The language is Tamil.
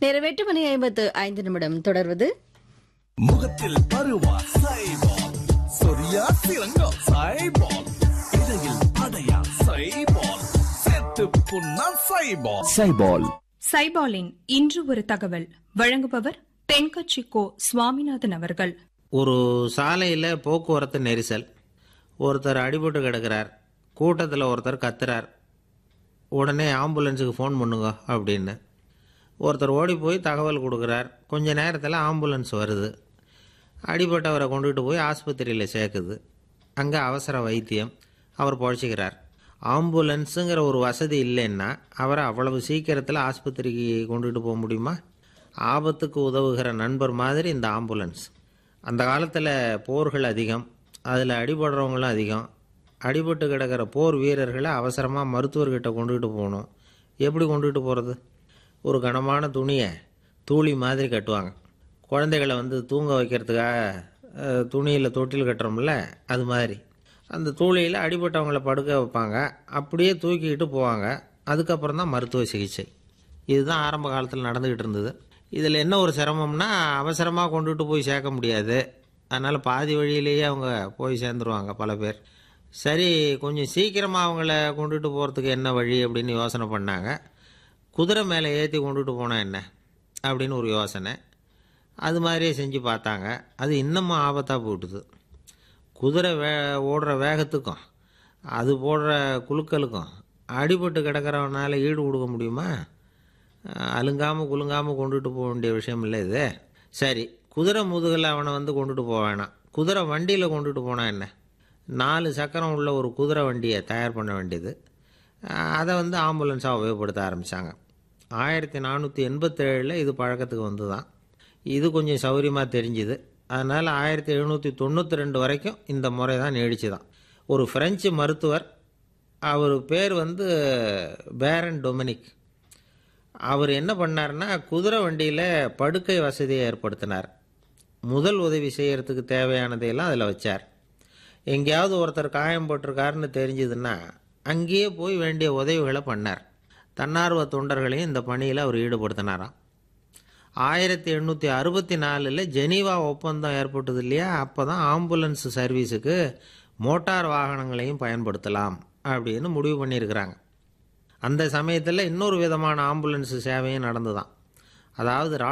நேரம் எட்டு மணி ஐம்பத்து ஐந்து நிமிடம் தொடர்வது முகத்தில் பருவா சைபால் சொரியா சிறங்கா சைபால் இடையில் அடையா சைபால் செத்து புண்ணா சைபால் சைபால் சைபாலின் இன்று ஒரு தகவல் வழங்குபவர் தென்கட்சி கோ சுவாமிநாதன் அவர்கள் ஒரு சாலையில் போக்குவரத்து நெரிசல் ஒருத்தர் அடிபட்டு கிடக்கிறார் கூட்டத்தில் ஒருத்தர் கத்துறார் உடனே ஆம்புலன்ஸுக்கு ஃபோன் பண்ணுங்க அப்படின்னு ஒருத்தர் ஓடி போய் தகவல் கொடுக்குறார் கொஞ்ச நேரத்தில் ஆம்புலன்ஸ் வருது அடிபட்டவரை கொண்டுகிட்டு போய் ஆஸ்பத்திரியில் சேர்க்குது அங்கே அவசர வைத்தியம் அவர் பொழைச்சிக்கிறார் ஆம்புலன்ஸுங்கிற ஒரு வசதி இல்லைன்னா அவரை அவ்வளவு சீக்கிரத்தில் ஆஸ்பத்திரிக்கு கொண்டுகிட்டு போக முடியுமா ஆபத்துக்கு உதவுகிற நண்பர் மாதிரி இந்த ஆம்புலன்ஸ் அந்த காலத்தில் போர்கள் அதிகம் அதில் அடிபடுறவங்களும் அதிகம் அடிபட்டு கிடக்கிற போர் வீரர்களை அவசரமாக மருத்துவர்கிட்ட கொண்டுகிட்டு போகணும் எப்படி கொண்டுகிட்டு போகிறது ஒரு கனமான துணியை தூளி மாதிரி கட்டுவாங்க குழந்தைகளை வந்து தூங்க வைக்கிறதுக்காக அஹ், துணியில் தொட்டில் கட்டுறோம்ல அது மாதிரி அந்த தூளியில் அடிபட்டவங்கள படுக்க வைப்பாங்க அப்படியே தூக்கிக்கிட்டு போவாங்க அதுக்கப்புறம் தான் மருத்துவ சிகிச்சை இதுதான் ஆரம்ப காலத்தில் நடந்துக்கிட்டு இருந்தது இதில் என்ன ஒரு சிரமம்னா அவசரமாக கொண்டுட்டு போய் சேர்க்க முடியாது அதனால் பாதி வழியிலேயே அவங்க போய் சேர்ந்துருவாங்க பல பேர் சரி கொஞ்சம் சீக்கிரமாக அவங்கள கொண்டுட்டு போகிறதுக்கு என்ன வழி அப்படின்னு யோசனை பண்ணாங்க குதிரை மேலே ஏற்றி கொண்டுட்டு போனால் என்ன அப்படின்னு ஒரு யோசனை அது மாதிரியே செஞ்சு பார்த்தாங்க அது இன்னமும் ஆபத்தாக போட்டுது குதிரை வே ஓடுற வேகத்துக்கும் அது போடுற குலுக்கலுக்கும் அடிபட்டு கிடக்கிறவனால ஈடு கொடுக்க முடியுமா அலுங்காமல் குலுங்காமல் கொண்டுட்டு போக வேண்டிய விஷயம் இல்லை இது சரி குதிரை முதுகில் அவனை வந்து கொண்டுட்டு போக வேணாம் குதிரை வண்டியில் கொண்டுட்டு போனால் என்ன நாலு சக்கரம் உள்ள ஒரு குதிரை வண்டியை தயார் பண்ண வேண்டியது அஹ் அதை வந்து ஆம்புலன்ஸாக உபயோகப்படுத்த ஆரம்பித்தாங்க ஆயிரத்தி நானூற்றி எண்பத்தேழில் இது பழக்கத்துக்கு வந்து தான் இது கொஞ்சம் சௌகரியமாக தெரிஞ்சுது அதனால் ஆயிரத்தி எழுநூற்றி தொண்ணூற்றி ரெண்டு வரைக்கும் இந்த முறை தான் நீடிச்சு தான் ஒரு ஃப்ரெஞ்சு மருத்துவர் அவர் பேர் வந்து பேரன் டொமினிக் அவர் என்ன பண்ணார்னா குதிரை வண்டியில் படுக்கை வசதியை ஏற்படுத்தினார் முதல் உதவி செய்யறதுக்கு தேவையானதையெல்லாம் அதில் வச்சார் எங்கேயாவது ஒருத்தர் காயம் போட்டிருக்காருன்னு தெரிஞ்சதுன்னா அங்கேயே போய் வேண்டிய உதவிகளை பண்ணார் தன்னார்வ தொண்டர்களையும் இந்த பணியில் அவர் ஈடுபடுத்தினாராம் ஆயிரத்தி எண்ணூற்றி அறுபத்தி நாலில் ஜெனீவா ஒப்பந்தம் ஏற்பட்டது இல்லையா அப்போ தான் ஆம்புலன்ஸ் சர்வீஸுக்கு மோட்டார் வாகனங்களையும் பயன்படுத்தலாம் அப்படின்னு முடிவு பண்ணியிருக்கிறாங்க அந்த சமயத்தில் இன்னொரு விதமான ஆம்புலன்ஸ் சேவையும் நடந்துதான் அதாவது